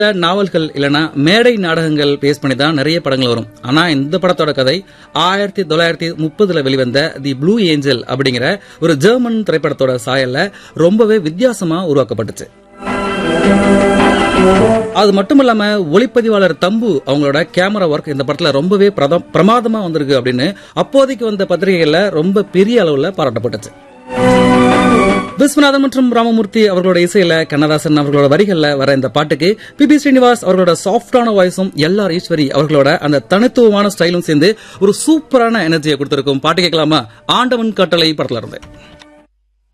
நாவல்கள் இல்லனா மேடை நாடகங்கள் பேஸ் பண்ணி தான் நிறைய படங்கள் வரும் ஆனா இந்த படத்தோட கதை ஆயிரத்தி தொள்ளாயிரத்தி முப்பதுல வெளிவந்த தி ப்ளூ ஏஞ்சல் அப்படிங்கிற ஒரு ஜெர்மன் திரைப்படத்தோட சாயல்ல ரொம்பவே வித்தியாசமா உருவாக்கப்பட்டுச்சு அது மட்டும் இல்லாம ஒளிப்பதிவாளர் தம்பு அவங்களோட கேமரா ஒர்க் இந்த படத்துல ரொம்பவே பிரதம்- பிரமாதமா வந்திருக்கு அப்படின்னு அப்போதைக்கு வந்த பத்திரிகைகள்ல ரொம்ப பெரிய அளவுல பாராட்டப்பட்டுச்சு விஸ்வநாதன் மற்றும் ராமமூர்த்தி அவர்களோட இசையில கண்ணதாசன் அவர்களோட வரிகள்ல வர இந்த பாட்டுக்கு பி பி ஸ்ரீனிவாஸ் அவர்களோட சாஃப்டான வாய்ஸும் எல் ஆர் ஈஸ்வரி அவர்களோட அந்த தனித்துவமான ஸ்டைலும் சேர்ந்து ஒரு சூப்பரான எனர்ஜியை கொடுத்திருக்கும் பாட்டு கேட்கலாமா ஆண்டவன் கட்டளை படத்துல இருந்து